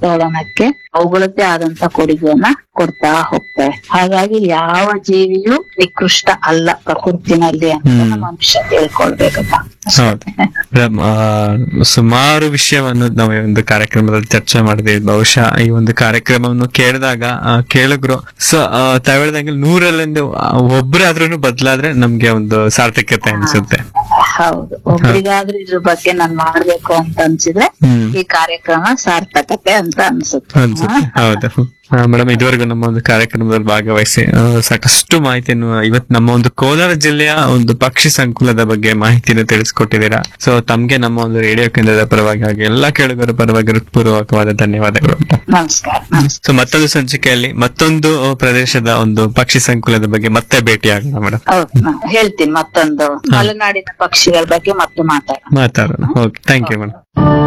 ಸಮತೋಲನಕ್ಕೆ ಅವುಗಳದ್ದೇ ಆದಂತ ಕೊಡುಗೆಯನ್ನ ಕೊಡ್ತಾ ಹೋಗ್ತವೆ ಹಾಗಾಗಿ ಯಾವ ಜೀವಿಯೂ ನಿಕೃಷ್ಟ ಅಲ್ಲ ಪ್ರಕೃತಿನಲ್ಲಿ ಅಂತ ಹ್ಮ್. ನಮ್ಮ ಅಂಶ ತಿಳ್ಕೊಳ್ಬೇಕಪ್ಪ ಹೌದು ಮೇಡಮ್ ಆ, ಸುಮಾರು ವಿಷಯವನ್ನು ನಾವು ಈ ಒಂದು ಕಾರ್ಯಕ್ರಮದಲ್ಲಿ ಚರ್ಚೆ ಮಾಡಿದ್ವಿ ಬಹುಶಃ ಈ ಒಂದು ಕಾರ್ಯಕ್ರಮವನ್ನು ಕೇಳಿದಾಗ ಆ, ಕೇಳುಗರು ಸೊ ತಾವ್ ಹೇಳ್ದಂಗೆ ನೂರಲ್ಲಿಂದ ಒಬ್ಬರಾದ್ರೂ ಬದಲಾದ್ರೆ ನಮ್ಗೆ ಒಂದು ಸಾರ್ಥಕ್ಯತೆ ಅನ್ಸುತ್ತೆ ಹೌದು ಒಬ್ರಿಗಾದ್ರೂ ಇದ್ರ ಬಗ್ಗೆ ನಾನ್ ಮಾಡ್ಬೇಕು ಅಂತ ಅನ್ಸಿದ್ರೆ ಹ್ಮ್ ಈ ಕಾರ್ಯಕ್ರಮ ಸಾರ್ಥಕತೆ ಅಂತ ಅನ್ಸುತ್ತೆ ಅನ್ಸುತ್ತೆ ಹೌದು ಮೇಡಮ್ ಇದುವರೆಗೂ ನಮ್ಮ ಒಂದು ಕಾರ್ಯಕ್ರಮದಲ್ಲಿ ಭಾಗವಹಿಸಿ ಆ, ಸಾಕಷ್ಟು ಮಾಹಿತಿಯನ್ನು ಇವತ್ತು ನಮ್ಮ ಒಂದು ಕೋಲಾರ ಜಿಲ್ಲೆಯ ಒಂದು ಪಕ್ಷಿ ಸಂಕುಲದ ಬಗ್ಗೆ ಮಾಹಿತಿಯನ್ನು ತಿಳಿಸ್ಕೊಟ್ಟಿದ್ದೀರಾ ಸೊ ತಮ್ಗೆ ನಮ್ಮ ಒಂದು ರೇಡಿಯೋ ಕೇಂದ್ರದ ಪರವಾಗಿ ಹಾಗೆ ಎಲ್ಲಾ ಕೇಳುಗರ ಪರವಾಗಿ ಹೃತ್ಪೂರ್ವಕವಾದ ಧನ್ಯವಾದಗಳು ನಮಸ್ಕಾರ ನಮಸ್ಕಾರ ಸೊ ಮತ್ತೊಂದು ಸಂಚಿಕೆಯಲ್ಲಿ ಮತ್ತೊಂದು ಪ್ರದೇಶದ ಒಂದು ಪಕ್ಷಿ ಸಂಕುಲದ ಬಗ್ಗೆ ಮತ್ತೆ ಭೇಟಿಯಾಗೋಣ ಮೇಡಮ್ ಹೌದು ನಾನು ಹೇಳ್ತೀನಿ ಮತ್ತೊಂದು ಮಲೆನಾಡಿನ ಪಕ್ಷಿಗಳ ಬಗ್ಗೆ ಮತ್ತೆ ಮಾತಾಡೋಣ ಮಾತಾಡೋಣ ಓಕೆ ಥ್ಯಾಂಕ್ ಯು ಮೇಡಮ್